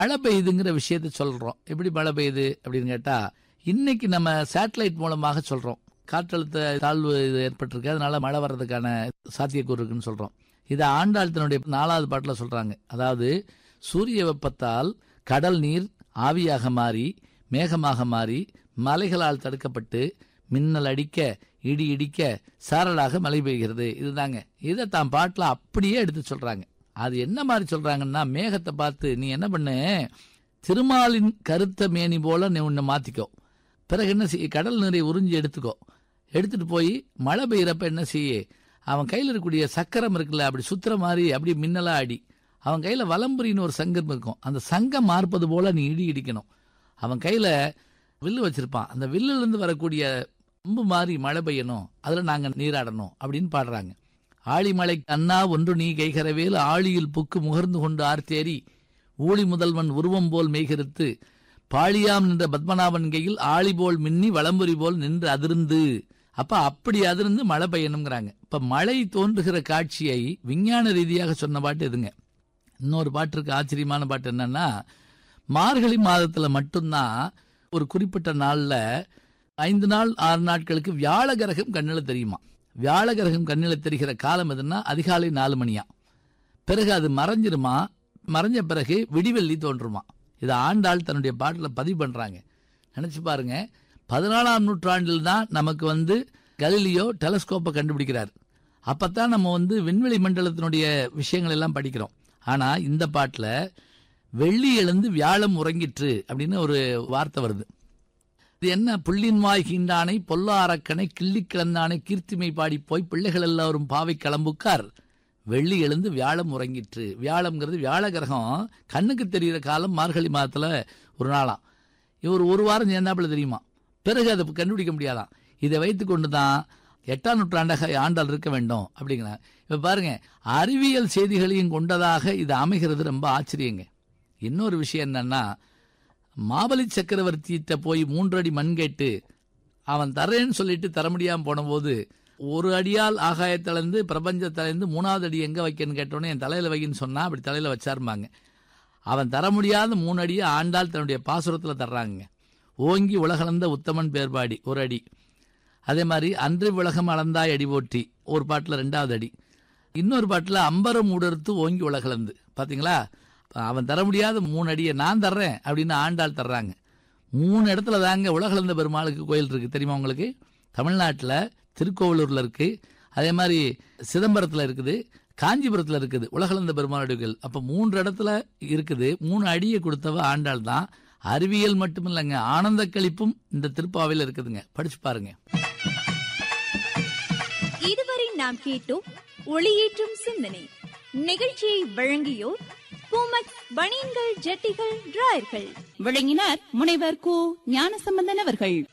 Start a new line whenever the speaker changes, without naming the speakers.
மழை பெய்யுதுங்கிற விஷயத்த சொல்றோம் எப்படி மழை பெய்யுது அப்படின்னு கேட்டா இன்னைக்கு நம்ம சேட்டலைட் மூலமாக சொல்றோம் காற்றழுத்த தாழ்வு இது ஏற்பட்டிருக்கு அதனால மழை வர்றதுக்கான சாத்தியக்கூறு இருக்குன்னு சொல்றோம் இதை ஆண்டாள் தன்னுடைய நாலாவது பாட்டில் சொல்றாங்க அதாவது சூரிய வெப்பத்தால் கடல் நீர் ஆவியாக மாறி மேகமாக மாறி மலைகளால் தடுக்கப்பட்டு மின்னல் அடிக்க இடி இடிக்க சாரலாக மழை பெய்கிறது இதுதாங்க இதை தான் பாட்டில் அப்படியே எடுத்து சொல்றாங்க அது என்ன மாதிரி சொல்றாங்கன்னா மேகத்தை பார்த்து நீ என்ன பண்ணு திருமாலின் கருத்த மேனி போல நீ உன்னை மாத்திக்கோ பிறகு என்ன செய்ய கடல் நீரை உறிஞ்சி எடுத்துக்கோ எடுத்துட்டு போய் மழை பெய்யறப்ப என்ன செய்ய அவன் கையில் இருக்கக்கூடிய சக்கரம் இருக்குல்ல அப்படி சுத்துற மாதிரி அப்படி மின்னலா அடி அவன் கையில வலம்புரின்னு ஒரு சங்கம் இருக்கும் அந்த சங்கம் மார்ப்பது போல நீ இடி இடிக்கணும் அவன் கையில வில்லு வச்சிருப்பான் அந்த வில்லுல இருந்து வரக்கூடிய அம்பு மாதிரி மழை பெய்யணும் அதுல நாங்க நீராடணும் அப்படின்னு பாடுறாங்க ஆழிமலை அண்ணா ஒன்று நீ கைகரவேல் ஆழியில் புக்கு முகர்ந்து கொண்டு ஆர்த்தேரி ஊழி முதல்வன் உருவம் போல் மெய்கருத்து பாழியாம் நின்ற பத்மநாபன் கையில் ஆழி போல் மின்னி வலம்புரி போல் நின்று அதிர்ந்து அப்ப அப்படி அதிர்ந்து மழை பெய்யணுங்கிறாங்க இப்ப மழை தோன்றுகிற காட்சியை விஞ்ஞான ரீதியாக சொன்ன பாட்டு எதுங்க இன்னொரு பாட்டு இருக்கு ஆச்சரியமான பாட்டு என்னன்னா மார்கழி மாதத்துல மட்டும்தான் ஒரு குறிப்பிட்ட நாள்ல ஐந்து நாள் ஆறு நாட்களுக்கு வியாழ கிரகம் கண்ணில் தெரியுமா வியாழ கிரகம் கண்ணில் தெரிகிற காலம் எதுன்னா அதிகாலை நாலு மணியா பிறகு அது மறைஞ்சிருமா மறைஞ்ச பிறகு விடிவெள்ளி தோன்றுமா இதை ஆண்டாள் தன்னுடைய பாட்டில் பதிவு பண்றாங்க நினைச்சு பாருங்க பதினாலாம் நூற்றாண்டில் தான் நமக்கு வந்து கலிலியோ டெலஸ்கோப்பை கண்டுபிடிக்கிறார் அப்பத்தான் நம்ம வந்து விண்வெளி மண்டலத்தினுடைய விஷயங்கள் எல்லாம் படிக்கிறோம் ஆனா இந்த பாட்டில் வெள்ளி எழுந்து வியாழம் உறங்கிற்று அப்படின்னு ஒரு வார்த்தை வருது இது என்ன புள்ளின் வாய் கீண்டானை பொல்லா அரக்கனை கிள்ளி கிளந்தானை கீர்த்திமை பாடி போய் பிள்ளைகள் எல்லாரும் பாவை கிளம்புக்கார் வெள்ளி எழுந்து வியாழம் உறங்கிற்று வியாழம்ங்கிறது வியாழ கிரகம் கண்ணுக்கு தெரிகிற காலம் மார்கழி மாதத்துல ஒரு நாளாம் இவர் ஒரு வாரம் சேர்ந்தாப்புல தெரியுமா பிறகு அதை கண்டுபிடிக்க முடியாதாம் இதை வைத்து கொண்டு தான் எட்டாம் நூற்றாண்டாக ஆண்டாள் இருக்க வேண்டும் அப்படிங்கிறாங்க இப்ப பாருங்க அறிவியல் செய்திகளையும் கொண்டதாக இது அமைகிறது ரொம்ப ஆச்சரியங்க இன்னொரு விஷயம் என்னன்னா மாபலி சக்கரவர்த்தியிட்ட போய் மூன்று அடி மண் கேட்டு அவன் தரேன்னு சொல்லிட்டு தர முடியாம போனபோது ஒரு அடியால் ஆகாயத்திலேருந்து பிரபஞ்சத்திலேருந்து மூணாவது அடி எங்க வைக்கன்னு கேட்டோன்னே என் தலையில வைக்கின்னு சொன்னா அப்படி தலையில வச்சாருமாங்க அவன் தர முடியாத மூணு அடியை ஆண்டாள் தன்னுடைய பாசுரத்துல தர்றாங்க ஓங்கி உலகளந்த உத்தமன் பேர்பாடி ஒரு அடி அதே மாதிரி அன்று உலகம் அளந்தாய் அடி போற்றி ஒரு பாட்டுல ரெண்டாவது அடி இன்னொரு பாட்டுல அம்பரம் உடர்த்து ஓங்கி உலகளந்து பாத்தீங்களா அவன் தர முடியாத மூணு அடியை நான் தர்றேன் அப்படின்னு ஆண்டாள் தர்றாங்க மூணு இடத்துல தாங்க உலகளந்த பெருமாளுக்கு கோயில் இருக்கு தெரியுமா உங்களுக்கு தமிழ்நாட்டில் திருக்கோவிலூர்ல இருக்கு அதே மாதிரி சிதம்பரத்தில் இருக்குது காஞ்சிபுரத்தில் இருக்குது உலகளந்த பெருமாளுடைய கோயில் அப்போ மூன்று இடத்துல இருக்குது மூணு அடியை கொடுத்தவ ஆண்டாள் தான் அறிவியல் மட்டும் இல்லைங்க ஆனந்த கழிப்பும் இந்த திருப்பாவையில் இருக்குதுங்க படிச்சு பாருங்க
இதுவரை நாம் கேட்டோம் ஒளியேற்றும் சிந்தனை நிகழ்ச்சியை வழங்கியோர் பூமக் பனியன்கள் ஜட்டிகள் டிராயர்கள்
விளங்கினார் முனைவர் கு ஞானசம்பந்தன் அவர்கள்